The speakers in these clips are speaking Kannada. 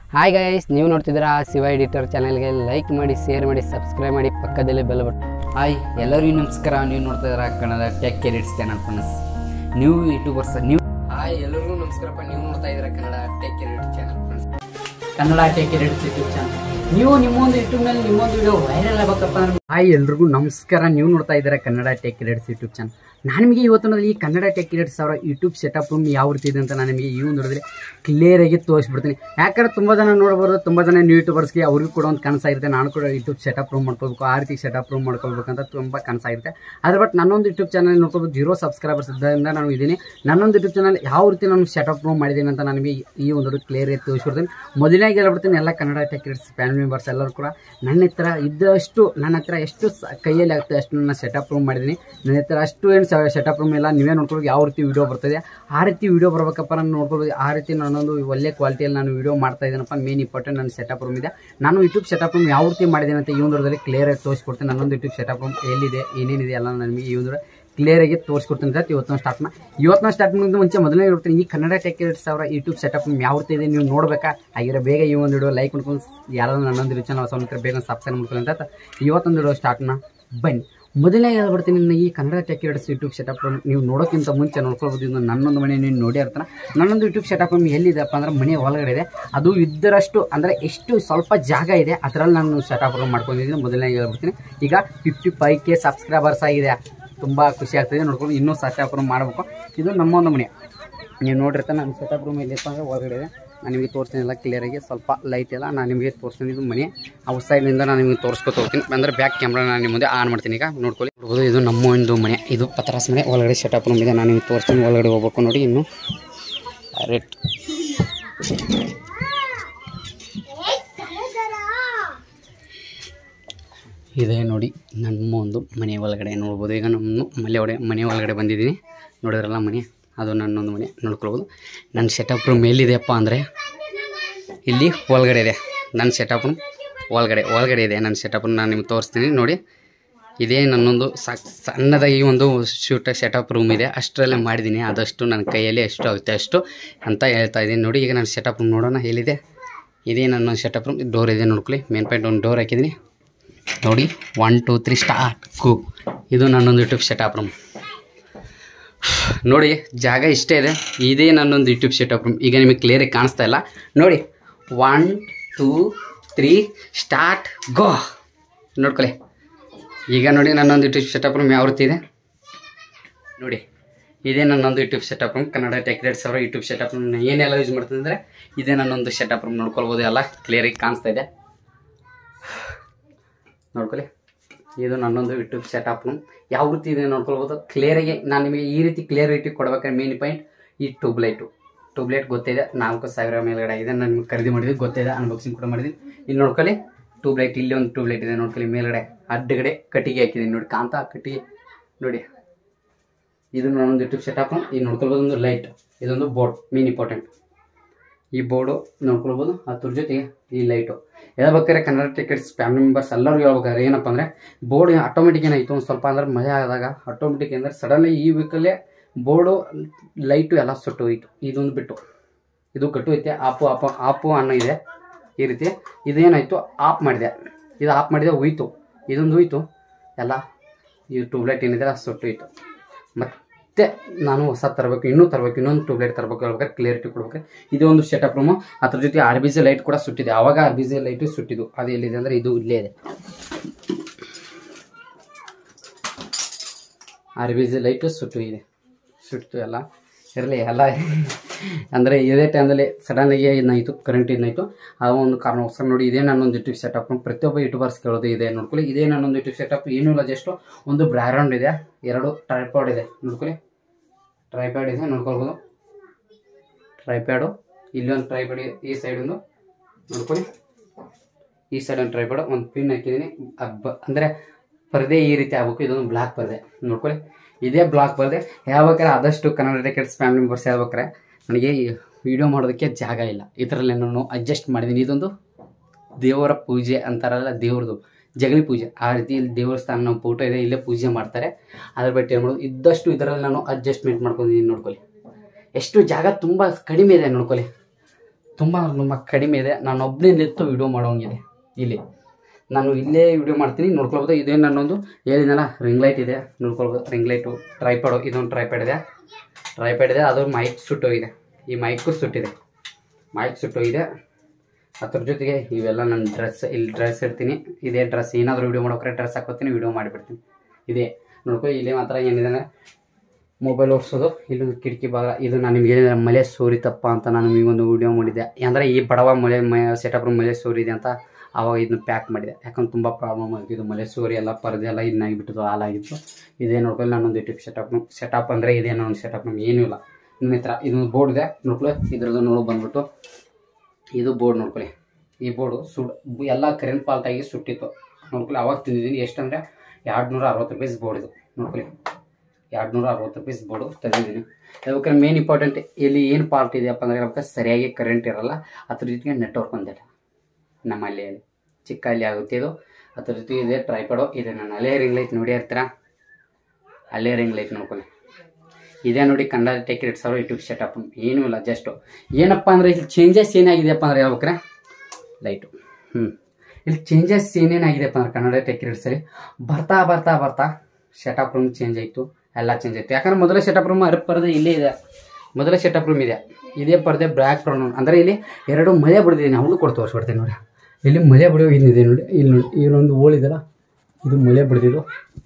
ಹಾಯ್ ಗೈಸ್ ನೀವು ನೋಡ್ತಿದ್ದೀರಾ ಶಿವ ಎಡಿಟರ್ ಚಾನಲ್ಗೆ ಲೈಕ್ ಮಾಡಿ ಶೇರ್ ಮಾಡಿ ಸಬ್ಸ್ಕ್ರೈಬ್ ಮಾಡಿ ಪಕ್ಕದಲ್ಲಿ ಬೆಲ್ ಬಟ್ ಹಾಯ್ ಎಲ್ಲರಿಗೂ ನಮಸ್ಕಾರ ನೀವು ನೋಡ್ತಾ ಇದ್ದೀರಾ ಕನ್ನಡ ಟೆಕ್ ಕೆರಿಟ್ಸ್ ಚಾನಲ್ ಫ್ರೆಂಡ್ಸ್ ನೀವು ಯೂಟ್ಯೂಬರ್ಸ್ ನೀವು ಹಾಯ್ ಎಲ್ಲರಿಗೂ ನಮಸ್ಕಾರಪ್ಪ ನೀವು ನೋಡ್ತಾ ಇದ್ದೀರಾ Kannada tech editor channel friends Kannada tech ಕೆರಿಟ್ಸ್ ಯೂಟ್ಯೂಬ್ ಚಾನಲ್ ನೀವು ನಿಮ್ಮೊಂದು ಯೂಟ್ಯೂಬ್ನಲ್ಲಿ ನಿಮ್ಮೊಂದು ವಿಡಿಯೋ ವೈರಲ್ ಆಗಬೇಕಪ್ಪ ಅಂದ್ರೆ ಹಾಯ್ ಎಲ್ರಿಗೂ ನಮಸ್ಕಾರ ನೀವು ನೋಡ್ತಾ ಇದ್ದೀರಾ ಕನ್ನಡ ಟೆಕ್ ಕೆರಿಟ್ಸ್ ಯೂಟ್ಯೂಬ್ ಚಾನಲ್ ನಾನು ನಿಮಗೆ ಇವತ್ತು ಈ ಕನ್ನಡ ಟೆಕ್ ಕೆರಿಟ್ಸ್ ಅವರ ಯೂಟ್ಯೂಬ್ ಸೆಟಪ್ ರೂಮ್ ಯಾವ ರೀತಿ ಇದೆ ಅಂತ ನಾನು ನಿಮಗೆ ಈ ಒಂದು ನೋಡಿದ್ರೆ ಕ್ಲಿಯರ್ ಆಗಿ ತೋರಿಸ್ಬಿಡ್ತೀನಿ ಯಾಕಂದ್ರೆ ತುಂಬ ಜನ ನೋಡ್ಬೋದು ತುಂಬ ಜನ ನ್ಯೂ ಯೂಟ್ಯೂಬರ್ಸ್ಗೆ ಅವ್ರಿಗೂ ಕೂಡ ಒಂದು ಕನಸಾಗಿರುತ್ತೆ ನಾನು ಕೂಡ ಯೂಟ್ಯೂಬ್ ಸೆಟಪ್ ರೂಮ್ ಮಾಡ್ಕೋಬೇಕು ಆ ರೀತಿ ಸೆಟಪ್ ರೂಮ್ ಮಾಡ್ಕೋಬೇಕಂತ ತುಂಬ ಕನಸಾಗಿರುತ್ತೆ ಅದ್ರ ಬಟ್ ನನ್ನೊಂದು ಯೂಟ್ಯೂಬ್ ಚಾನಲ್ ನೋಡ್ಕೋಬೋದು ಜೀರೋ ಸಬ್ಸ್ಕ್ರೈಬರ್ಸ್ ಇದ್ದರಿಂದ ನಾನು ಇದ್ದೀನಿ ನನ್ನೊಂದು ಯೂಟ್ಯೂಬ್ ಚಾನಲ್ ಯಾವ ರೀತಿ ನಾನು ಸೆಟಪ್ ರೂಮ್ ಮಾಡಿದ್ದೀನಿ ಅಂತ ನನಗೆ ಈ ಒಂದು ಕ್ಲಿಯರ್ ಆಗಿ ತೋರಿಸ್ಬಿಡ್ತೀನಿ ಮೊದಲನೇ ಹೇಳ್ಬಿಡ್ತೀನಿ ಎಲ್ಲ ಕನ್ನಡ ಟೆಕ್ರಿಟ್ಸ್ ಫ್ಯಾಮಿಲಿ ಮೆಂಬರ್ಸ್ ಎಲ್ಲರೂ ಕೂಡ ನನ್ನ ಹತ್ರ ಇದ್ದಷ್ಟು ನನ್ನ ಹತ್ರ ಎಷ್ಟು ಸ- ಕೈಯಲ್ಲಿ ಆಗ್ತದೆ ಅಷ್ಟು ನನ್ನ ಸೆಟಪ್ ರೂಮ್ ಮಾಡಿದ್ದೀನಿ ನನ್ನ ಹತ್ರ ಅಷ್ಟು ಏನು ಸೆಟಪ್ ರೂಮ್ ಎಲ್ಲ ನೀವೇ ನೋಡ್ಕೊಳ್ಬೇಕು ಯಾವ ರೀತಿ ವಿಡಿಯೋ ಬರ್ತದೆ ಆ ರೀತಿ ವಿಡಿಯೋ ಬರ್ಬೇಕಪ್ಪ ನಾನು ನೋಡ್ಕೊಳ್ಬೇಕು ಆ ರೀತಿ ನಾನೊಂದು ಒಳ್ಳೆ ಕ್ವಾಲಿಟಿಯಲ್ಲಿ ನಾನು ವಿಡಿಯೋ ಮಾಡ್ತಾ ಇದ್ದೀನಪ್ಪ ಮೇನ್ ಇಂಪಾರ್ಟೆಂಟ್ ನನ್ನ ಸೆಟಪ್ ರೂಮ್ ಇದೆ ನಾನು ಯೂಟ್ಯೂಬ್ ಸೆಟಪ್ ರೂಮ್ ಯಾವ ರೀತಿ ಮಾಡಿದ್ದೀನಿ ಅಂತ ಈ ಒಂದು ಕ್ಲಿಯರ್ ಆಗಿ ತೋರಿಸ್ಕೊಡ್ತೀನಿ ನನ್ನೊಂದು ಯೂಟ್ಯೂಬ್ ಸೆಟಪ್ ರೂಮ್ ಎಲ್ಲಿದೆ ಏನೇನಿದೆ ಎಲ್ಲ ನನಗೆ ಈ ಒಂದು ಕ್ಲಿಯರ್ ಆಗಿ ತೋರಿಸ್ಕೊಡ್ತೀನಿ ಅಂತ ಇವತ್ತು ಸ್ಟಾರ್ಟ್ ಮಾ ಇವತ್ತು ಸ್ಟಾರ್ಟ್ ಮಾಡಿದ ಮುಂಚೆ ಮೊದಲನೇ ಹೇಳ್ತೀನಿ ಈ ಕನ್ನಡ ಟೆಕ್ ಎರಡು ಸಾವಿರ ಯೂಟ್ಯೂಬ್ ಸೆಟಪ್ ಯಾವ ರೀತಿ ಇದೆ ನೀವು ನೋಡ್ಬೇಕಾ ಆಗಿರೋ ಬೇಗ ಈ ಒಂದು ವಿಡಿಯೋ ಲೈಕ್ ಮಾಡ್ಕೊಂಡು ಯಾರಾದ್ರೂ ನನ್ನೊಂದು ಚಾನಲ್ ಹೊಸ ಹತ್ರ ಬೇಗ ಸಬ್ಸ್ಕ್ರೈಬ್ ಮಾಡ್ಕೊಳ್ಳಿ ಅಂತ ಇವತ್ತೊಂದು ವಿಡಿಯೋ ಸ್ಟಾರ್ಟ್ನ ಬನ್ನಿ ಮೊದಲನೇ ಹೇಳ್ಬಿಡ್ತೀನಿ ನನ್ನ ಈ ಕನ್ನಡ ಟೆಕ್ ಎರಡ್ಸ್ ಯೂಟ್ಯೂಬ್ ಸೆಟಪ್ ನೀವು ನೋಡೋಕ್ಕಿಂತ ಮುಂಚೆ ನೋಡ್ಕೊಳ್ಬೋದು ಇದು ನನ್ನೊಂದು ಮನೆ ನೀನು ನೋಡಿ ಇರ್ತಾನೆ ನನ್ನೊಂದು ಯೂಟ್ಯೂಬ್ ಸೆಟಪ್ ಎಲ್ಲಿದೆಪ್ಪ ಅಂದ್ರೆ ಮನೆ ಒಳಗಡೆ ಇದೆ ಅದು ಇದ್ದರಷ್ಟು ಅಂದರೆ ಎಷ್ಟು ಸ್ವಲ್ಪ ಜಾಗ ಇದೆ ಅದರಲ್ಲಿ ನಾನು ಸೆಟಪ್ ಮಾಡ್ಕೊಂಡಿದ್ದೀನಿ ಮೊದಲನೇ ಹೇಳ್ಬಿಡ್ತೀನಿ ಈಗ ಫಿಫ್ಟಿ ಫೈವ್ ಕೆ ಸಬ್ಸ್ಕ್ರೈಬರ್ಸ್ ಆಗಿದೆ ತುಂಬ ಖುಷಿ ಆಗ್ತಿದೆ ನೋಡ್ಕೊಂಡು ಇನ್ನೂ ಸೆಟಪ್ ರೂಮ್ ಮಾಡಬೇಕು ಇದು ನಮ್ಮ ಒಂದು ಮನೆ ನೀವು ನೋಡಿರ್ತಾನೆ ನನ್ನ ಸೆಟಪ್ ರೂಮ್ ಎಲ್ಲಿಪ್ಪ ಅಂದ್ರೆ ಒಳಗಡೆ ಇದೆ ನಾನು ನಿಮಗೆ ತೋರಿಸ್ತೀನಿ ಎಲ್ಲ ಕ್ಲಿಯರಾಗಿ ಸ್ವಲ್ಪ ಲೈಟ್ ಎಲ್ಲ ನಾನು ನಿಮಗೆ ತೋರಿಸ್ತೀನಿ ಇದು ಮನೆ ಔಟ್ ಸೈಡ್ನಿಂದ ನಾನು ನಿಮಗೆ ತೋರಿಸ್ಕೊತ ಹೋಗ್ತೀನಿ ಅಂದರೆ ಬ್ಯಾಕ್ ಕ್ಯಾಮ್ರಾ ನಾನು ನಿಮ್ಮ ಮುಂದೆ ಆನ್ ಮಾಡ್ತೀನಿ ಈಗ ನೋಡ್ಕೊಳ್ಳಿ ನೋಡ್ಬೋದು ಇದು ನಮ್ಮ ಒಂದು ಮನೆ ಇದು ಪತ್ರಾಸ್ ಮನೆ ಒಳಗಡೆ ಸೆಟಪ್ ರೂಮ್ ಇದೆ ನಾನು ನಿಮಗೆ ತೋರಿಸ್ತೀನಿ ಒಳಗಡೆ ಹೋಗ್ಬೇಕು ನೋಡಿ ಇನ್ನು ರೆಟ್ ಇದೆ ನೋಡಿ ನಮ್ಮ ಒಂದು ಮನೆ ಒಳಗಡೆ ನೋಡ್ಬೋದು ಈಗ ನಮ್ಮ ಮನೆ ಒಳಗಡೆ ಮನೆ ಒಳಗಡೆ ಬಂದಿದ್ದೀನಿ ನೋಡಿದ್ರಲ್ಲ ಮನೆ ಅದು ನನ್ನೊಂದು ಮನೆ ನೋಡ್ಕೊಳ್ಬೋದು ನನ್ನ ಸೆಟಪ್ ರೂಮ್ ಎಲ್ಲಿದೆಯಪ್ಪ ಅಂದರೆ ಇಲ್ಲಿ ಒಳಗಡೆ ಇದೆ ನನ್ನ ಸೆಟಪ್ ರೂಮ್ ಒಳಗಡೆ ಒಳಗಡೆ ಇದೆ ನನ್ನ ಸೆಟಪ್ ರೂಮ್ ನಾನು ನಿಮ್ಗೆ ತೋರಿಸ್ತೀನಿ ನೋಡಿ ಇದೇ ನನ್ನೊಂದು ಸಾಕ್ ಸಣ್ಣದಾಗಿ ಒಂದು ಶೂಟ ಸೆಟಪ್ ರೂಮ್ ಇದೆ ಅಷ್ಟರಲ್ಲೇ ಮಾಡಿದ್ದೀನಿ ಆದಷ್ಟು ನನ್ನ ಕೈಯಲ್ಲಿ ಎಷ್ಟು ಆಗುತ್ತೆ ಅಷ್ಟು ಅಂತ ಹೇಳ್ತಾ ಇದ್ದೀನಿ ನೋಡಿ ಈಗ ನನ್ನ ಸೆಟಪ್ ರೂಮ್ ನೋಡೋಣ ಎಲ್ಲಿದೆ ಇದೇ ನನ್ನ ಸೆಟಪ್ ರೂಮ್ ಡೋರ್ ಇದೆ ನೋಡ್ಕೊಳ್ಳಿ ಮೇನ್ ಪಾಯಿಂಟ್ ಒಂದು ಡೋರ್ ಹಾಕಿದ್ದೀನಿ ನೋಡಿ ಒನ್ ಟೂ ತ್ರೀ ಸ್ಟಾರ್ಟ್ ಕು ಇದು ನನ್ನೊಂದು ಯೂಟ್ಯೂಬ್ ಸೆಟಪ್ ರೂಮ್ ನೋಡಿ ಜಾಗ ಇಷ್ಟೇ ಇದೆ ಇದೇ ನನ್ನೊಂದು ಯೂಟ್ಯೂಬ್ ಸೆಟಪ್ ರೂಮ್ ಈಗ ನಿಮಗೆ ಕ್ಲಿಯರಾಗಿ ಕಾಣಿಸ್ತಾ ಇಲ್ಲ ನೋಡಿ one two three start go ನೋಡ್ಕೊಳ್ಳಿ ಈಗ ನೋಡಿ ನನ್ನೊಂದು ಯೂಟ್ಯೂಬ್ ಸೆಟಪ್ ರೂಮ್ ಯಾವ ರೀತಿ ಇದೆ ನೋಡಿ ಇದೇ ನನ್ನೊಂದು ಯೂಟ್ಯೂಬ್ ಸೆಟಪ್ ರೂಮ್ ಕನ್ನಡ ಟೆಕ್ರೇಟ್ಸ್ ಅವರ ಯೂಟ್ಯೂಬ್ ಸೆಟಪ್ ರೂಮ್ ಏನೆಲ್ಲ ಯೂಸ್ ಮಾಡ್ತೀನಿ ಅಂದರೆ ಇದೇ ನನ್ನೊಂದು ಸೆಟಪ್ ರೂಮ್ ನೋಡ್ಕೊಳ್ಬೋದು ಎಲ್ಲ ಕ್ಲಿಯರಾಗಿ ಕಾಣಿಸ್ತಾ ಇದೆ ನೋಡ್ಕೊಳ್ಳಿ ಇದು ನನ್ನೊಂದು ಯೂಟ್ಯೂಬ್ ಸೆಟಪ್ ರೂಮ್ ಯಾವ ರೀತಿ ಇದೆ ನೋಡ್ಕೊಳ್ಬೋದು ಕ್ಲಿಯರಾಗಿ ನಾನು ನಿಮಗೆ ಈ ರೀತಿ ಕ್ಲಿಯರಿಟಿ ಕೊಡ್ಬೇಕಾದ್ರೆ ಮೇನ್ ಪಾಯಿಂಟ್ ಈ ಟ್ಯೂಬ್ಲೈಟು ಟ್ಯೂಬ್ಲೈಟ್ ಗೊತ್ತಿದೆ ನಾಲ್ಕು ಸಾವಿರ ಮೇಲ್ಗಡೆ ಆಗಿದೆ ನಾನು ನಿಮ್ಗೆ ಖರೀದಿ ಮಾಡಿದ್ವಿ ಗೊತ್ತಿದೆ ಅನ್ಬಾಕ್ಸಿಂಗ್ ಕೂಡ ಮಾಡಿದ್ದೀನಿ ಇಲ್ಲಿ ನೋಡ್ಕೊಳ್ಳಿ ಟ್ಯೂಬ್ಲೈಟ್ ಇಲ್ಲಿ ಒಂದು ಟ್ಯೂಬ್ಲೈಟ್ ಇದೆ ನೋಡ್ಕೊಳ್ಳಿ ಮೇಲ್ಗಡೆ ಅಡ್ಡಗಡೆ ಕಟ್ಟಿಗೆ ಹಾಕಿದ್ದೀನಿ ನೋಡಿ ಕಾಂತ ಕಟ್ಟಿಗೆ ನೋಡಿ ಇದು ನನ್ನೊಂದು ಯೂಟ್ಯೂಬ್ ಸೆಟಪ್ ಇದು ನೋಡ್ಕೊಳ್ಬೋದು ಒಂದು ಲೈಟ್ ಇದೊಂದು ಬೋರ್ಡ್ ಮೇನ್ ಇಂಪಾರ್ಟೆಂಟ್ ಈ ಬೋರ್ಡು ನೋಡ್ಕೊಳ್ಬೋದು ಅದ್ರ ಜೊತೆಗೆ ಈ ಲೈಟು ಹೇಳ್ಬೇಕಾದ್ರೆ ಕನ್ನಡ ಟಿಕೆಟ್ಸ್ ಫ್ಯಾಮಿಲಿ ಮೆಂಬರ್ಸ್ ಎಲ್ಲರೂ ಹೇಳ್ಬೇಕಾದ್ರೆ ಏನಪ್ಪ ಅಂದರೆ ಬೋರ್ಡ್ ಆಟೋಮೆಟಿಕ್ ಏನಾಯಿತು ಒಂದು ಸ್ವಲ್ಪ ಅಂದ್ರೆ ಮಜಾ ಆದಾಗ ಆಟೋಮೆಟಿಕ್ ಅಂದರೆ ಸಡನ್ಲಿ ಈ ವೀಕಲ್ಲೇ ಬೋರ್ಡು ಲೈಟು ಎಲ್ಲ ಸುಟ್ಟು ಹೋಯಿತು ಇದೊಂದು ಬಿಟ್ಟು ಇದು ಕಟ್ಟು ಐತೆ ಆಪು ಆಪ ಆಪು ಅನ್ನೋ ಇದೆ ಈ ರೀತಿ ಇದೇನಾಯಿತು ಆಫ್ ಮಾಡಿದೆ ಇದು ಆಫ್ ಮಾಡಿದೆ ಹೋಯ್ತು ಇದೊಂದು ಹೋಯ್ತು ಎಲ್ಲ ಈ ಟ್ಯೂಬ್ಲೈಟ್ ಏನಿದೆ ಅದು ಸುಟ್ಟು ಹೋಯ್ತು ಮತ್ತೆ ನಾನು ಹೊಸ ತರಬೇಕು ಇನ್ನೂ ತರಬೇಕು ಇನ್ನೊಂದು ಟ್ಯೂಬ್ಲೈಟ್ ತರಬೇಕು ಹೇಳ್ಬೇಕಾದ್ರೆ ಕ್ಲಿಯರಿಟಿ ಕೊಡ್ಬೇಕು ಇದು ಒಂದು ಸೆಟಪ್ ರೂಮು ಅದ್ರ ಜೊತೆ ಆರ್ ಬಿ ಜಿ ಲೈಟ್ ಕೂಡ ಸುಟ್ಟಿದೆ ಆವಾಗ ಆರ್ ಬಿ ಜಿ ಲೈಟು ಸುಟ್ಟಿದ್ದು ಅದು ಎಲ್ಲಿದೆ ಅಂದರೆ ಇದು ಇಲ್ಲೇ ಇದೆ ಆರ್ ಬಿ ಜಿ ಲೈಟು ಸುಟ್ಟು ಇದೆ ಸುಟ್ಟು ಎಲ್ಲ ಇರಲಿ ಎಲ್ಲ ಅಂದರೆ ಇದೇ ಟೈಮಲ್ಲಿ ಸಡನ್ನಾಗಿ ಏನಾಯಿತು ಕರೆಂಟ್ ಏನಾಯಿತು ಆ ಒಂದು ಕಾರಣಕ್ಕೋಸ್ಕರ ನೋಡಿ ಇದೇ ನನ್ನೊಂದು ಯೂಟ್ಯೂಬ್ ಸೆಟಪ್ ಪ್ರತಿಯೊಬ್ಬ ಯೂಟ್ಯೂಬರ್ಸ್ ಕೇಳೋದು ಇದೆ ನೋಡ್ಕೊಳ್ಳಿ ಇದೇ ನನ್ನೊಂದು ಯೂಟ್ಯೂಬ್ ಸೆಟಪ್ ಏನೂ ಇಲ್ಲ ಜಸ್ಟ್ ಒಂದು ಬ್ರ್ಯಾರೌಂಡ್ ಇದೆ ಎರಡು ಟ್ರೈಪಾಡ್ ಇದೆ ನೋಡ್ಕೊಳ್ಳಿ ಟ್ರೈಪ್ಯಾಡ್ ಇದೆ ನೋಡ್ಕೊಳ್ಬೋದು ಟ್ರೈಪ್ಯಾಡು ಇಲ್ಲಿ ಒಂದು ಟ್ರೈಪ್ಯಾಡ್ ಈ ಸೈಡ್ ಒಂದು ನೋಡ್ಕೊಳ್ಳಿ ಈ ಸೈಡ್ ಒಂದು ಟ್ರೈಪ್ಯಾಡ್ ಒಂದು ಪಿನ್ ಹಾಕಿದ್ದೀನಿ ಅಬ್ಬ ಅಂದರೆ ಪರದೆ ಈ ರೀತಿ ಆಗ್ಬೇಕು ಇದೊಂದು ಬ್ಲಾಕ್ ಪರದೆ ನೋಡ್ಕೊಳ್ಳಿ ಇದೇ ಬ್ಲಾಕ್ ಪರದೆ ಹೇಳ್ಬೇಕಾರೆ ಆದಷ್ಟು ಕನ್ನಡ ಟಿಕೆಟ್ಸ್ ಫ್ಯಾಮಿಲಿ ಮೆಂಬರ್ಸ್ ಹೇಳ್ಬೇಕಾರೆ ನನಗೆ ವಿಡಿಯೋ ಮಾಡೋದಕ್ಕೆ ಜಾಗ ಇಲ್ಲ ಇದರಲ್ಲಿ ನಾನು ಅಡ್ಜಸ್ಟ್ ಮಾಡಿದ್ದೀನಿ ಇದೊಂದು ದೇವರ ಪೂಜೆ ಅಂತಾರಲ್ಲ ದೇವ್ರದ್ದು ಜಗಲಿ ಪೂಜೆ ಆ ರೀತಿ ಇಲ್ಲಿ ದೇವಸ್ಥಾನ ನಮ್ಮ ಫೋಟೋ ಇದೆ ಇಲ್ಲೇ ಪೂಜೆ ಮಾಡ್ತಾರೆ ಅದ್ರ ಬಟ್ ಏನು ಮಾಡೋದು ಇದ್ದಷ್ಟು ಇದರಲ್ಲಿ ನಾನು ಅಡ್ಜಸ್ಟ್ಮೆಂಟ್ ಮಾಡ್ಕೊಂಡಿದ್ದೀನಿ ನೋಡ್ಕೊಳ್ಳಿ ಎಷ್ಟು ಜಾಗ ತುಂಬ ಕಡಿಮೆ ಇದೆ ನೋಡ್ಕೊಳ್ಳಿ ತುಂಬ ತುಂಬ ಕಡಿಮೆ ಇದೆ ನಾನು ಒಬ್ಬನೇ ನಿಂತು ವಿಡಿಯೋ ಮಾಡೋಂಗಿದೆ ಇಲ್ಲಿ ನಾನು ಇಲ್ಲೇ ವಿಡಿಯೋ ಮಾಡ್ತೀನಿ ನೋಡ್ಕೊಳ್ಬೋದು ಇದೇ ನನ್ನೊಂದು ಹೇಳಿದ್ನಲ್ಲ ರಿಂಗ್ ಲೈಟ್ ಇದೆ ನೋಡ್ಕೊಳ್ಬೋದು ರಿಂಗ್ ಲೈಟು ಟ್ರೈಪಾಡು ಇದೊಂದು ಟ್ರೈಪ್ಯಾಡ್ ಇದೆ ಟ್ರೈಪ್ಯಾಡ್ ಇದೆ ಅದು ಮೈಕ್ ಸುಟ್ಟೋಗಿದೆ ಈ ಮೈಕು ಸುಟ್ಟಿದೆ ಮೈಕ್ ಸುಟ್ಟೋಗಿದೆ ಅದ್ರ ಜೊತೆಗೆ ಇವೆಲ್ಲ ನನ್ನ ಡ್ರೆಸ್ ಇಲ್ಲಿ ಡ್ರೆಸ್ ಇಡ್ತೀನಿ ಇದೇ ಡ್ರೆಸ್ ಏನಾದರೂ ವಿಡಿಯೋ ಮಾಡೋಕ್ರೆ ಡ್ರೆಸ್ ಹಾಕೋತೀನಿ ವಿಡಿಯೋ ಮಾಡಿಬಿಡ್ತೀನಿ ಇದೇ ನೋಡ್ಕೊ ಇಲ್ಲಿ ಮಾತ್ರ ಏನಿದೆ ಮೊಬೈಲ್ ಓಡಿಸೋದು ಇಲ್ಲೊಂದು ಕಿಟಕಿ ಭಾಗ ಇದು ನಾನು ನಿಮ್ಗೆ ಹೇಳಿದ್ರೆ ಮಳೆ ಸೋರಿತಪ್ಪ ಅಂತ ನಾನು ನಿಮಗೊಂದು ವಿಡಿಯೋ ಮಾಡಿದ್ದೆ ಅಂದರೆ ಈ ಬಡವ ಮಳೆ ಮ ಸೆಟಪ್ ಮಳೆ ಸೋರಿದೆ ಅಂತ ಆವಾಗ ಇದನ್ನ ಪ್ಯಾಕ್ ಮಾಡಿದೆ ಯಾಕಂದ್ರೆ ತುಂಬ ಪ್ರಾಬ್ಲಮ್ ಆಗಿದ್ದು ಮಳೆ ಸೋರಿ ಎಲ್ಲ ಪರದೆ ಎಲ್ಲ ಇದನ್ನಾಗಿಬಿಟ್ಟಿದ್ದು ಹಾಲಾಗಿತ್ತು ಇದೇ ನೋಡ್ಕೊಳ್ಳಿ ನಾನೊಂದು ಯೂಟ್ಯೂಬ್ ಸೆಟಪ್ ಸೆಟಪ್ ಅಂದರೆ ಇದೇ ನನ್ನ ಸೆಟಪ್ ನಮ್ಗೆ ಏನೂ ಇಲ್ಲ ನಿಮ್ಮ ಹತ್ರ ಇದೊಂದು ಬೋರ್ಡ್ ಇದೆ ನೋಡ್ಕೊಳ್ಳಿ ಇದ್ರದ್ದು ನೋಡು ಬಂದ್ಬಿಟ್ಟು ಇದು ಬೋರ್ಡ್ ನೋಡ್ಕೊಳ್ಳಿ ಈ ಬೋರ್ಡು ಸುಡ್ ಎಲ್ಲ ಕರೆಂಟ್ ಫಾಲ್ಟಾಗಿ ಸುಟ್ಟಿತ್ತು ನೋಡ್ಕೊಳ್ಳಿ ಅವಾಗ ತಿಂದಿದ್ದೀನಿ ಎಷ್ಟಂದರೆ ಎರಡು ನೂರ ಅರವತ್ತು ರೂಪೀಸ್ ಬೋರ್ಡ್ ಇದು ನೋಡ್ಕೊಳ್ಳಿ ಎರಡು ನೂರ ಅರವತ್ತು ರೂಪೀಸ್ ಬೋರ್ಡು ತಂದಿದ್ದೀನಿ ಯಾಕಂದ್ರೆ ಮೇನ್ ಇಂಪಾರ್ಟೆಂಟ್ ಇಲ್ಲಿ ಏನು ಪಾರ್ಟ್ ಇದೆಯಪ್ಪ ಅಂದರೆ ನಮ್ಗೆ ಸರಿಯಾಗಿ ಕರೆಂಟ್ ಇರಲ್ಲ ಅದ್ರ ಜೊತೆಗೆ ನೆಟ್ವರ್ಕ್ ಒಂದಿಲ್ಲ ನಮ್ಮಲ್ಲಿ ಚಿಕ್ಕ ಅಲ್ಲಿ ಆಗುತ್ತೆ ಇದು ಅದ್ರ ಜೊತೆಗೆ ಇದೆ ಟ್ರೈಪಡು ಇದೆ ನಾನು ಅಲ್ಲೇ ರಿಂಗ್ ಲೈಟ್ ನೋಡಿ ಇರ್ತೀರಾ ಅಲ್ಲೇ ರಿಂಗ್ ಲೈಟ್ ನೋಡ್ಕೊಳ್ಳಿ ಇದೇ ನೋಡಿ ಕನ್ನಡ ಟೇಕ್ ರೇಟ್ ಸಾವಿರ ಯೂಟ್ಯೂಬ್ ಸೆಟಪ್ ಏನೂ ಇಲ್ಲ ಜಸ್ಟು ಏನಪ್ಪ ಅಂದರೆ ಇಲ್ಲಿ ಚೇಂಜಸ್ ಏನಾಗಿದೆಯಪ್ಪ ಅಂದರೆ ಹೇಳ್ಬೇಕ್ರೆ ಲೈಟು ಹ್ಞೂ ಇಲ್ಲಿ ಚೇಂಜಸ್ ಏನೇನಾಗಿದೆಯಪ್ಪ ಅಂದ್ರೆ ಕನ್ನಡ ಟೆಕ್ ರೇಟ್ಸಲ್ಲಿ ಬರ್ತಾ ಬರ್ತಾ ಬರ್ತಾ ಸೆಟಪ್ ರೂಮ್ ಚೇಂಜ್ ಆಯಿತು ಎಲ್ಲ ಚೇಂಜ್ ಆಯಿತು ಯಾಕಂದ್ರೆ ಮೊದಲ ಸೆಟಪ್ ರೂಮ್ ಅರ ಪರದೆ ಇಲ್ಲೇ ಇದೆ ಮೊದಲ ಸೆಟಪ್ ರೂಮ್ ಇದೆ ಇದೇ ಪರದೆ ಬ್ರ್ಯಾಕ್ ಬ್ರೌನ್ ಅಂದರೆ ಇಲ್ಲಿ ಎರಡು ಮಳೆ ಬಿಡ್ದಿದ್ದೀನಿ ಅವಳು ಕೊಟ್ಟು ತೋರಿಸ್ಬಿಡ್ತೀನಿ ನೋಡಿ ಇಲ್ಲಿ ಮಳೆ ಬಿಡೋ ಇನ್ನಿದೆ ನೋಡಿ ಇಲ್ಲಿ ನೋಡಿ ಇಲ್ಲೊಂದು ಓಳಿದಲ್ಲ ಇದು ಮಳೆ ಬಿಡ್ದಿದ್ದು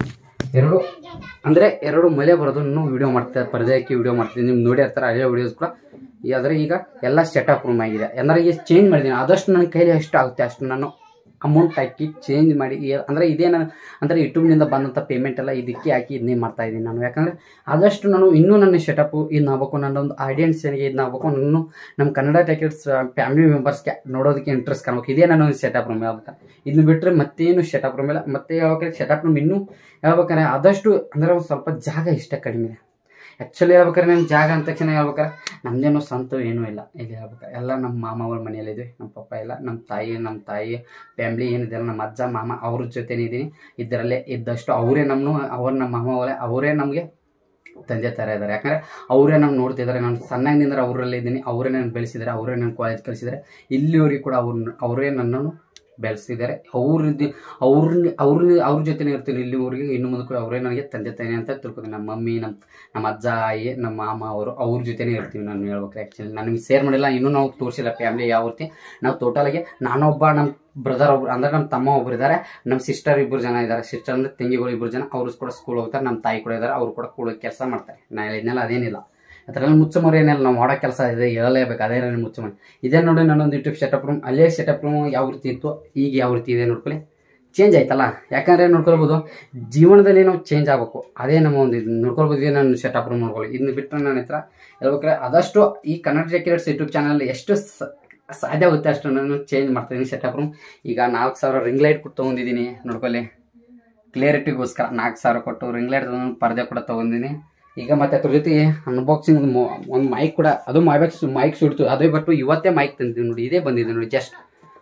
ಎರಡು ಅಂದರೆ ಎರಡು ಮಳೆ ಬರೋದನ್ನು ವಿಡಿಯೋ ಮಾಡ್ತಾರೆ ಪರದೆ ಹಾಕಿ ವಿಡಿಯೋ ಮಾಡ್ತೀನಿ ನೀವು ನೋಡಿ ಇರ್ತಾರೆ ಹಳೆಯ ವಿಡಿಯೋಸ್ ಕೂಡ ಈ ಆದರೆ ಈಗ ಎಲ್ಲ ಸೆಟಪ್ ರೂಮ್ ಆಗಿದೆ ಅಂದರೆ ಈಗ ಚೇಂಜ್ ಮಾಡಿದ್ದೀನಿ ಆದಷ್ಟು ನನ್ನ ಕೈಲಿ ಎಷ್ಟು ಆಗುತ್ತೆ ಅಷ್ಟು ನಾನು ಅಮೌಂಟ್ ಹಾಕಿ ಚೇಂಜ್ ಮಾಡಿ ಏ- ಅಂದರೆ ಇದೇ ನಾನು ಅಂದರೆ ಯೂಟ್ಯೂಬ್ನಿಂದ ಬಂದಂಥ ಪೇಮೆಂಟ್ ಎಲ್ಲ ಇದಕ್ಕೆ ಹಾಕಿ ಇದನ್ನೇ ಮಾಡ್ತಾ ಇದ್ದೀನಿ ನಾನು ಯಾಕಂದರೆ ಆದಷ್ಟು ನಾನು ಇನ್ನೂ ನನ್ನ ಸೆಟಪ್ಪು ಇದನ್ನ ಆಗ್ಬೇಕು ನನ್ನೊಂದು ಆಡಿಯನ್ಸ್ಗೆ ಇದನ್ನ ಆಗ್ಬೇಕು ನಾನು ನಮ್ಮ ಕನ್ನಡ ಟ್ಯಾಕೆಟ್ಸ್ ಫ್ಯಾಮಿಲಿ ಮೆಂಬರ್ಸ್ಗೆ ನೋಡೋದಕ್ಕೆ ಇಂಟ್ರೆಸ್ಟ್ ಕಾಣ್ಬೇಕು ಇದೇ ನನ್ನ ಒಂದು ಸೆಟಪ್ ರೂಮ್ ಹೇಳ್ಬೇಕು ಇದನ್ನ ಬಿಟ್ಟರೆ ಮತ್ತೇನು ಸೆಟಪ್ ರೂಮ್ ಇಲ್ಲ ಮತ್ತೆ ಹೇಳ್ಬೇಕಾದ್ರೆ ಸೆಟಪ್ ರೂಮ್ ಇನ್ನೂ ಹೇಳ್ಬೇಕಾದ್ರೆ ಆದಷ್ಟು ಅಂದರೆ ಒಂದು ಸ್ವಲ್ಪ ಜಾಗ ಇಷ್ಟ ಕಡಿಮೆ ಇದೆ ಆ್ಯಕ್ಚುಲಿ ಹೇಳ್ಬೇಕಾದ್ರೆ ನನ್ನ ಜಾಗ ಅಂದ ತಕ್ಷಣ ಹೇಳ್ಬೇಕಾರೆ ನಮ್ಮದೇನೋ ಸ್ವಂತ ಏನೂ ಇಲ್ಲ ಇಲ್ಲಿ ಹೇಳ್ಬೇಕಾರೆ ಎಲ್ಲ ನಮ್ಮ ಮಾಮ ಅವ್ರ ಮನೆಯಲ್ಲಿದ್ವಿ ನಮ್ಮ ಪಪ್ಪ ಎಲ್ಲ ನಮ್ಮ ತಾಯಿ ನಮ್ಮ ತಾಯಿ ಫ್ಯಾಮ್ಲಿ ಏನಿದೆ ನಮ್ಮ ಅಜ್ಜ ಮಾಮ ಅವ್ರ ಜೊತೆನೇ ಇದ್ದೀನಿ ಇದರಲ್ಲೇ ಇದ್ದಷ್ಟು ಅವರೇ ನಮ್ಮನ್ನು ಅವ್ರು ನಮ್ಮ ಮಾಮ ಅವರೇ ಅವರೇ ನಮಗೆ ತಂದೆ ಥರ ಇದ್ದಾರೆ ಯಾಕಂದರೆ ಅವರೇ ನಮ್ಗೆ ನೋಡ್ತಿದ್ದಾರೆ ನಾನು ಸಣ್ಣಗಿನಿಂದ ಅವರಲ್ಲೇ ಇದ್ದೀನಿ ಅವರೇ ನನ್ನ ಬೆಳೆಸಿದ್ದಾರೆ ಅವರೇ ನನ್ನ ಕಾಲೇಜ್ ಕಳಿಸಿದ್ದಾರೆ ಇಲ್ಲಿವರೆಗೆ ಕೂಡ ಅವ್ರನ್ನ ಅವರೇ ನನ್ನನ್ನು ಬೆಳೆಸಿದ್ದಾರೆ ಅವ್ರದ್ದು ಅವ್ರನ್ನ ಅವ್ರ ಅವ್ರ ಜೊತೆನೇ ಇರ್ತೀನಿ ಇಲ್ಲಿವರೆಗೆ ಇನ್ನು ಮುಂದೆ ಕೂಡ ಅವರೇ ನನಗೆ ತಂದೆ ತಾಯಿ ಅಂತ ತಿಳ್ಕೊತೀನಿ ನಮ್ಮ ಮಮ್ಮಿ ನಮ್ಮ ನಮ್ಮ ಅಜ್ಜ ಆಯಿ ನಮ್ಮ ಮಾಮ ಅವರು ಅವ್ರ ಜೊತೆನೇ ಇರ್ತೀವಿ ನಾನು ಹೇಳ್ಬೇಕು ಆ್ಯಕ್ಚುಲಿ ನನಗೆ ಸೇರ್ ಮಾಡಿಲ್ಲ ಇನ್ನೂ ನಾವು ತೋರಿಸಿಲ್ಲ ಫ್ಯಾಮಿಲಿ ಯಾವ ರೀತಿ ನಾವು ಟೋಟಲಾಗಿ ನಾನೊಬ್ಬ ನಮ್ಮ ಬ್ರದರ್ ಒಬ್ರು ಅಂದರೆ ನಮ್ಮ ತಮ್ಮ ಒಬ್ರು ಇದ್ದಾರೆ ನಮ್ಮ ಸಿಸ್ಟರ್ ಇಬ್ಬರು ಜನ ಇದ್ದಾರೆ ಸಿಸ್ಟರ್ ಅಂದರೆ ತಂಗಿಗಳು ಇಬ್ಬರು ಜನ ಅವರು ಕೂಡ ಸ್ಕೂಲ್ ಹೋಗ್ತಾರೆ ನಮ್ಮ ತಾಯಿ ಕೂಡ ಇದ್ದಾರೆ ಅವರು ಕೂಡ ಕೂಡ ಕೆಲಸ ಮಾಡ್ತಾರೆ ನಾ ಇದನ್ನೆಲ್ಲ ಅದೇನಿಲ್ಲ ಅದರಲ್ಲಿ ಮುಚ್ಚಮರಿ ಏನಿಲ್ಲ ನಾವು ಮಾಡೋ ಕೆಲಸ ಇದೆ ಹೇಳಲೇಬೇಕು ಅದೇ ನನ್ನ ಮುಚ್ಚಮರಿ ಇದೇ ನೋಡಿ ನನ್ನೊಂದು ಯೂಟ್ಯೂಬ್ ಸೆಟಪ್ ರೂಮ್ ಅಲ್ಲೇ ಸೆಟಪ್ ರೂಮ್ ಯಾವ ರೀತಿ ಇತ್ತು ಈಗ ಯಾವ ರೀತಿ ಇದೆ ನೋಡ್ಕೊಳ್ಳಿ ಚೇಂಜ್ ಆಯ್ತಲ್ಲ ಯಾಕಂದರೆ ನೋಡ್ಕೊಳ್ಬೋದು ಜೀವನದಲ್ಲಿ ನಾವು ಚೇಂಜ್ ಆಗಬೇಕು ಅದೇ ನಮ್ಮ ಒಂದು ಇದು ನೋಡ್ಕೊಳ್ಬೋದು ಇದೇ ನನ್ನ ಸೆಟಪ್ ರೂಮ್ ನೋಡ್ಕೊಳ್ಳಿ ಇದನ್ನ ಬಿಟ್ಟರೆ ನನ್ನ ಹತ್ರ ಹೇಳ್ಬೇಕಾದ್ರೆ ಆದಷ್ಟು ಈ ಕನ್ನಡ ಟೆಕ್ರೇಟ್ಸ್ ಯೂಟ್ಯೂಬ್ ಚಾನಲ್ ಎಷ್ಟು ಸ- ಸಾಧ್ಯ ಆಗುತ್ತೆ ಅಷ್ಟು ನಾನು ಚೇಂಜ್ ಮಾಡ್ತೀನಿ ಸೆಟಪ್ ರೂಮ್ ಈಗ ನಾಲ್ಕು ಸಾವಿರ ರಿಂಗ್ ಲೈಟ್ ಕೊಟ್ಟು ತೊಗೊಂಡಿದ್ದೀನಿ ನೋಡ್ಕೊಳ್ಳಿ ಕ್ಲಿಯರಿಟಿಗೋಸ್ಕರ ನಾಲ್ಕು ಸಾವಿರ ಕೊಟ್ಟು ರಿಂಗ್ ಲೈಟ್ ಪರದೆ ಕೂಡ ತೊಗೊಂಡಿನಿ ಈಗ ಮತ್ತೆ ಅದ್ರ ಜೊತೆ ಅನ್ಬಾಕ್ಸಿಂಗ್ ಒಂದು ಮೈಕ್ ಕೂಡ ಅದು ಮೈಕ್ ಮೈಕ್ ಸುಡ್ತು ಅದೇ ಬಟ್ಟು ಇವತ್ತೇ ಮೈಕ್ ತಂದಿದ್ದೀನಿ ನೋಡಿ ಇದೇ ಬಂದಿದೆ ನೋಡಿ ಜಸ್ಟ್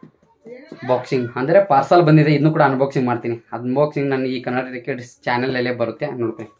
ಬಾಕ್ಸಿಂಗ್ ಅಂದರೆ ಪಾರ್ಸಲ್ ಬಂದಿದೆ ಇದನ್ನು ಕೂಡ ಅನ್ಬಾಕ್ಸಿಂಗ್ ಮಾಡ್ತೀನಿ ಅನ್ಬಾಕ್ಸಿಂಗ್ ನನ್ನ ಈ ಕನ್ನಡ ಟಿಕೆಟ್ಸ್ ಚಾನಲಲ್ಲೇ ಬರುತ್ತೆ ನೋಡ್ಕೊಳ್ಳಿ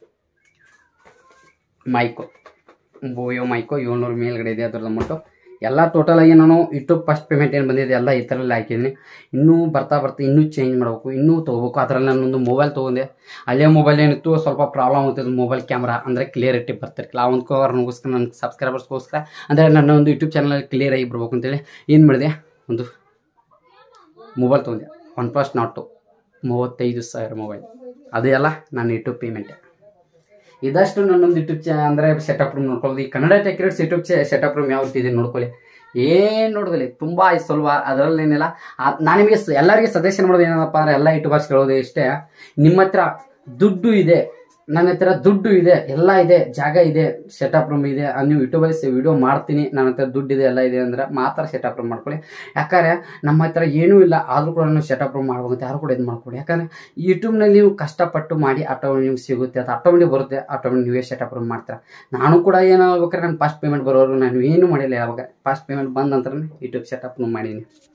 ಮೈಕು ಬೋಯೋ ಮೈಕು ಏಳ್ನೂರು ಮೇಲ್ಗಡೆ ಇದೆ ಅದ್ರದ್ದು ಅಮೌಂಟು ಎಲ್ಲ ಟೋಟಲಾಗಿ ನಾನು ಯೂಟ್ಯೂಬ್ ಫಸ್ಟ್ ಪೇಮೆಂಟ್ ಏನು ಬಂದಿದೆ ಎಲ್ಲ ಈ ಥರಲ್ಲಿ ಹಾಕಿದ್ದೀನಿ ಇನ್ನೂ ಬರ್ತಾ ಬರ್ತಾ ಇನ್ನೂ ಚೇಂಜ್ ಮಾಡಬೇಕು ಇನ್ನೂ ತೊಗೋಬೇಕು ಅದರಲ್ಲಿ ನಾನೊಂದು ಮೊಬೈಲ್ ತೊಗೊಂಡೆ ಹಳೆಯ ಮೊಬೈಲ್ ಏನಿತ್ತು ಸ್ವಲ್ಪ ಪ್ರಾಬ್ಲಮ್ ಆಗ್ತಿದ್ದು ಮೊಬೈಲ್ ಕ್ಯಾಮ್ರಾ ಅಂದರೆ ಕ್ಲಿಯರಿಟಿ ಬರ್ತಿರ್ಕಿಲ್ಲ ಆ ಒಂದು ಕಾರಣಕ್ಕೋಸ್ಕರ ನನ್ನ ಸಬ್ಸ್ಕ್ರೈಬರ್ಸ್ಗೋಸ್ಕರ ಅಂದರೆ ನನ್ನ ಒಂದು ಯೂಟ್ಯೂಬ್ ಚಾನಲ್ ಕ್ಲಿಯರ್ ಆಗಿ ಬರ್ಬೇಕು ಅಂತೇಳಿ ಏನು ಮಾಡಿದೆ ಒಂದು ಮೊಬೈಲ್ ತೊಗೊಂಡೆ ಒನ್ ಪ್ಲಸ್ ನಾಟು ಮೂವತ್ತೈದು ಸಾವಿರ ಮೊಬೈಲ್ ಅದೇ ಅಲ್ಲ ನನ್ನ ಯೂಟ್ಯೂಬ್ ಪೇಮೆಂಟ್ ಇದಷ್ಟು ನನ್ನೊಂದು ಯೂಟ್ಯೂಬ್ ಚಾ ಅಂದರೆ ಸೆಟಪ್ ರೂಮ್ ನೋಡ್ಕೊಳ್ಳೋದು ಈ Kannada tech rates YouTube setup room ಯಾವ ರೀತಿ ಇದೆ ನೋಡ್ಕೊಳ್ಳಿ ಏನು ನೋಡಿದಲ್ಲಿ ತುಂಬ ಸ್ವಲ್ಪ ಅದರಲ್ಲೇನಿಲ್ಲ ಆ- ನಾನು ನಿಮಗೆ ಸ- ಎಲ್ಲರಿಗೆ ಸಜೆಷನ್ ಮಾಡೋದು ಏನಪ್ಪ ಅಂದರೆ ಎಲ್ಲ ಯೂಟ್ಯೂಬರ್ಸ್ ಹೇಳೋದು ಇಷ್ಟೇ ನಿಮ್ಮ ಹತ್ರ ದುಡ್ಡು ಇದೆ ನನ್ನ ಹತ್ರ ದುಡ್ಡು ಇದೆ ಎಲ್ಲ ಇದೆ ಜಾಗ ಇದೆ ಸೆಟಪ್ ರೂಮ್ ಇದೆ ಆ, ನೀವು ಯೂಟ್ಯೂಬಲ್ಲಿ ವಿಡಿಯೋ ಮಾಡ್ತೀನಿ ನನ್ನ ಹತ್ರ ದುಡ್ಡು ಇದೆ ಎಲ್ಲ ಇದೆ ಅಂದ್ರೆ ಮಾತ್ರ ಸೆಟಪ್ ರೂಮ್ ಮಾಡ್ಕೊಳ್ಳಿ ಯಾಕಂದರೆ ನಮ್ಮ ಹತ್ರ ಏನೂ ಇಲ್ಲ ಆದರೂ ಕೂಡ ನೀವು ಸೆಟಪ್ ರೂಮ್ ಮಾಡ್ಬೇಕಂತ ಯಾರು ಕೂಡ ಇದು ಮಾಡ್ಕೊಳ್ಳಿ ಯಾಕಂದರೆ ಯೂಟ್ಯೂಬ್ನಲ್ಲಿ ನೀವು ಕಷ್ಟಪಟ್ಟು ಮಾಡಿ ಆಟೋಮೆಟಿಕ್ ನಿಮ್ಗೆ ಸಿಗುತ್ತೆ ಅದು ಆಟೋಮೆಟಿಕ್ ಬರುತ್ತೆ ಆಟೋಮೆಟಿಕ್ ನೀವೇ ಸೆಟಪ್ ರೂಮ್ ಮಾಡ್ತೀರಾ ನಾನು ಕೂಡ ಏನು ಆಗ್ಬೇಕಾದ್ರೆ ನಾನು ಫಸ್ಟ್ ಪೇಮೆಂಟ್ ಬರೋರು ನಾನು ಏನು ಮಾಡಿಲ್ಲ ಯಾವಾಗ ಫಸ್ಟ್ ಪೇಮೆಂಟ್ ಬಂದ ನಂತರ ಯೂಟ್ಯೂಬ್ ಸೆಟಪ್ ಮಾಡೀನಿ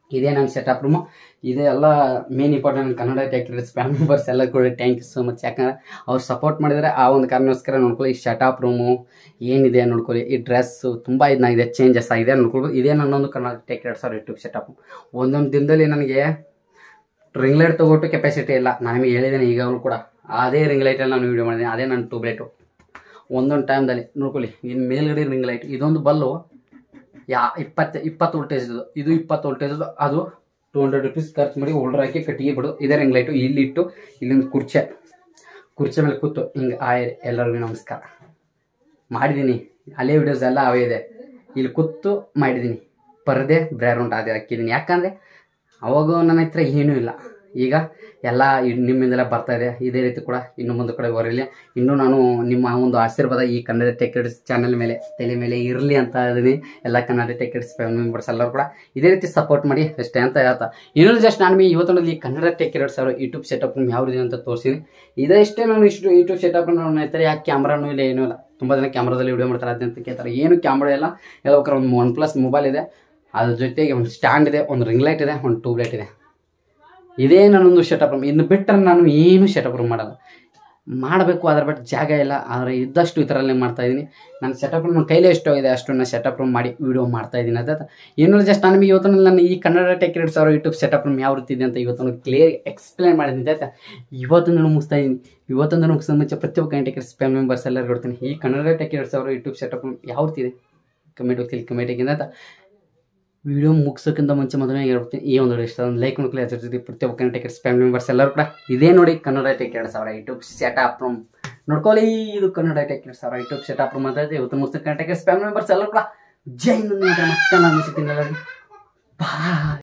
ಇದೇ ನನ್ನ ಸೆಟಪ್ ರೂಮು ಇದೇ ಎಲ್ಲ ಮೇನ್ ಇಂಪಾರ್ಟೆಂಟ್ ಕನ್ನಡ ಟ್ಯಾಕ್ಟರ್ಸ್ ಫ್ಯಾನ್ ಮೆಂಬರ್ಸ್ ಎಲ್ಲ ಕೂಡ ಥ್ಯಾಂಕ್ ಯು ಸೊ ಮಚ್ ಯಾಕಂದ್ರೆ ಅವ್ರು ಸಪೋರ್ಟ್ ಮಾಡಿದರೆ ಆ ಒಂದು ಕಾರಣಕ್ಕೋಸ್ಕರ ನೋಡ್ಕೊಳ್ಳಿ ಈ ಶಟಾಪ್ ರೂಮು ಏನಿದೆ ನೋಡ್ಕೊಳ್ಳಿ ಈ ಡ್ರೆಸ್ಸು ತುಂಬ ಇದಾಗಿದೆ ಚೇಂಜಸ್ ಆಗಿದೆ ನೋಡ್ಕೊಳ್ಬೋದು ಇದೇ ನನ್ನೊಂದು ಕನ್ನಡ ಟ್ಯಾಕ್ಟರ್ಸ್ ಅವ್ರ ಯೂಟ್ಯೂಬ್ ಸೆಟಪ್ ಒಂದೊಂದು ದಿನದಲ್ಲಿ ನನಗೆ ರಿಂಗ್ ಲೈಟ್ ತೊಗೊಟ್ಟು ಕೆಪಾಸಿಟಿ ಇಲ್ಲ ನಾನು ನಿಮಗೆ ಹೇಳಿದ್ದೇನೆ ಈಗಾಗಲೂ ಕೂಡ ಅದೇ ರಿಂಗ್ ಲೈಟಲ್ಲಿ ನಾನು ವೀಡಿಯೋ ಮಾಡಿದ್ದೀನಿ ಅದೇ ನನ್ನ ಟ್ಯೂಬ್ ಲೈಟು ಒಂದೊಂದು ಟೈಮ್ದಲ್ಲಿ ನೋಡ್ಕೊಳ್ಳಿ ಇನ್ನು ಮೇಲ್ಗಡೆ ರಿಂಗ್ ಲೈಟ್ ಇದೊಂದು ಬಲ್ಲು ಯಾ ಇಪ್ಪತ್ತು ಇಪ್ಪತ್ತು ವೋಲ್ಟೇಜ್ ಇದು ಇಪ್ಪತ್ತು ವೋಲ್ಟೇಜ್ ಅದು ಟೂ ಹಂಡ್ರೆಡ್ ರುಪೀಸ್ ಖರ್ಚು ಮಾಡಿ ಹೋಲ್ಡರ್ ಹಾಕಿ ಕಟ್ಟಿಗೆ ಬಿಡು ಇದೇ ರಿಂಗ್ ಲೈಟು ಇಲ್ಲಿ ಇಟ್ಟು ಇಲ್ಲೊಂದು ಕುರ್ಚೆ ಕುರ್ಚೆ ಮೇಲೆ ಕೂತು ಹಿಂಗೆ ಆಯ್ ಎಲ್ಲರಿಗೂ ನಮಸ್ಕಾರ ಮಾಡಿದ್ದೀನಿ ಅಲ್ಲೇ ವಿಡಿಯೋಸ್ ಎಲ್ಲ ಅವೇ ಇದೆ ಇಲ್ಲಿ ಕೂತು ಮಾಡಿದ್ದೀನಿ ಪರದೆ ಬ್ರ್ಯಾರೌಂಡ್ ಅದೇ ಹಾಕಿದ್ದೀನಿ ಯಾಕಂದರೆ ಅವಾಗ ನನ್ನ ಹತ್ರ ಏನೂ ಇಲ್ಲ ಈಗ ಎಲ್ಲ ಇದ್ ನಿಮ್ಮಿಂದೆಲ್ಲ ಬರ್ತಾ ಇದೆ ಇದೇ ರೀತಿ ಕೂಡ ಇನ್ನು ಮುಂದೆ ಕೂಡ ಬರಲಿ ಇನ್ನೂ ನಾನು ನಿಮ್ಮ ಒಂದು ಆಶೀರ್ವಾದ ಈ ಕನ್ನಡ ಟೆಕೆಟ್ಸ್ ಚಾನಲ್ ಮೇಲೆ ತಲೆ ಮೇಲೆ ಇರಲಿ ಅಂತ ಇದೀನಿ ಎಲ್ಲ ಕನ್ನಡ ಟೆಕೆಟ್ಸ್ ಫ್ಯಾಮಿಲಿ ಮೆಂಬರ್ಸ್ ಎಲ್ಲರೂ ಕೂಡ ಇದೇ ರೀತಿ ಸಪೋರ್ಟ್ ಮಾಡಿ ಅಷ್ಟೇ ಅಂತ ಹೇಳ್ತಾ ಇನ್ನೊಂದು ಜಸ್ಟ್ ನಾನು ಈ ಇವತ್ತಿನಲ್ಲಿ ಈ ಕನ್ನಡ ಟೆಕೆಟ್ಸ್ ಅವರು ಯೂಟ್ಯೂಬ್ ಸೆಟಪ್ ಯಾವ ರೀತಿ ಅಂತ ತೋರಿಸಿನಿ ಇದೇ ಇಷ್ಟೇ ನಾನು ಇಷ್ಟು ಯೂಟ್ಯೂಬ್ ಸೆಟಪ್ ನನ್ನ ಹತ್ರ ಯಾಕೆ ಕ್ಯಾಮ್ರಾನೂ ಇಲ್ಲ ಏನೂ ಇಲ್ಲ ತುಂಬ ಜನ ಕ್ಯಾಮ್ರಾದಲ್ಲಿ ವಿಡಿಯೋ ಮಾಡ್ತಾರೆ ಅದಂತ ಕೇಳ್ತಾರೆ ಏನು ಕ್ಯಾಮ್ರಾ ಇಲ್ಲ ಹೇಳ್ಬೇಕಾರೆ ಒಂದು ಒನ್ ಪ್ಲಸ್ ಮೊಬೈಲ್ ಇದೆ ಅದ್ರ ಜೊತೆಗೆ ಒಂದು ಸ್ಟ್ಯಾಂಡ್ ಇದೆ ಒಂದು ರಿಂಗ್ ಲೈಟ್ ಇದೆ ಒಂದು ಟ್ಯೂಬ್ ಲೈಟ್ ಇದೆ ಇದೇ ನನ್ನೊಂದು ಶಟಪ್ ರೂಮ್ ಇನ್ನು ಬಿಟ್ಟರೆ ನಾನು ಏನು ಶಟಪ್ ರೂಮ್ ಮಾಡಲ್ಲ ಮಾಡಬೇಕು ಅದ್ರ ಬಟ್ ಜಾಗ ಇಲ್ಲ ಆದರೆ ಇದ್ದಷ್ಟು ಈ ಥರಲ್ಲೇ ಮಾಡ್ತಾ ಇದ್ದೀನಿ ನನ್ನ ಸೆಟಪ್ ರೂಮ್ ನನ್ನ ಕೈಲೇ ಎಷ್ಟೋ ಇದೆ ಅಷ್ಟು ನಾನು ಸೆಟಪ್ ರೂಮ್ ಮಾಡಿ ವಿಡಿಯೋ ಮಾಡ್ತಾ ಇದ್ದೀನಿ ಅದ ಏನೋ ಜಸ್ಟ್ ನಾನು ನಿಮಗೆ ಇವತ್ತು ನನ್ನ ಈ ಕನ್ನಡ ಟೆಕ್ರೇಟ್ಸ್ ಅವರ ಯೂಟ್ಯೂಬ್ ಸೆಟಪ್ ರೂಮ್ ಯಾವ ರೀತಿ ಇದೆ ಅಂತ ಇವತ್ತು ನಾನು ಕ್ಲಿಯರ್ ಎಕ್ಸ್ಪ್ಲೇನ್ ಮಾಡಿದ್ದೀನಿ ಆಯ್ತಾ ಇವತ್ತು ನಾನು ಮುಗಿಸ್ತಾ ಇದ್ದೀನಿ ಇವತ್ತು ನಾನು ಮುಗಿಸೋ ಮುಂಚೆ ಪ್ರತಿಯೊಬ್ಬ ಟೆಕ್ರೇಟ್ಸ್ ಫ್ಯಾಮಿಲಿ ಮೆಂಬರ್ಸ್ ಎಲ್ಲರೂ ಕೊಡ್ತೀನಿ ಈ ಕನ್ನಡ ಟೆಕ್ರೇಟ್ಸ್ ಅವರ ಯೂಟ್ಯೂಬ್ ಸೆಟಪ್ ರೂಮ್ ಯಾವ ರೀತಿ ಇದೆ ಕಮೆಂಟ್ ಹೋಗ್ತೀನಿ ಕಮೆಂಟಿಗೆ ಅಂತ ವಿಡಿಯೋ ಮುಗಿಸೋಕ್ಕಿಂತ ಮುಂಚೆ ಮೊದಲೇ ಹೇಳ್ತೀನಿ ಈ ಒಂದು ಇಷ್ಟ ಒಂದು ಲೈಕ್ ಮಾಡ್ಕೊಳ್ಳಿ ಅದ್ರ ಜೊತೆ ಪ್ರತಿಯೊಬ್ಬ ಕನ್ನಡ ಟೆಕೆಟ್ಸ್ ಫ್ಯಾಮಿಲಿ ಮೆಂಬರ್ಸ್ ಎಲ್ಲರೂ ಕೂಡ ಇದೇ ನೋಡಿ ಕನ್ನಡ ಟೆಕೆಟ್ಸ್ ಅವರ ಯೂಟ್ಯೂಬ್ ಸೆಟಪ್ ರೂಮ್ ನೋಡ್ಕೊಳ್ಳಿ ಇದು ಕನ್ನಡ ಟೆಕೆಟ್ಸ್ ಅವರ ಯೂಟ್ಯೂಬ್ ಸೆಟಪ್ ರೂಮ್ ಅಂತ ಇದೆ ಇವತ್ತು ಮುಗಿಸ್ ಕನ್ನಡ ಟೆಕೆಟ್ಸ್ ಫ್ಯಾಮಿಲಿ ಮೆಂಬರ್ಸ್ ಎಲ್ಲರೂ ಕೂಡ ಜೈ ನನ್ನ ಮತ್ತೆ ನಾನು ಸಿಗ್ತೀನಿ ಎಲ್ಲರಿಗೂ ಬಾಯ್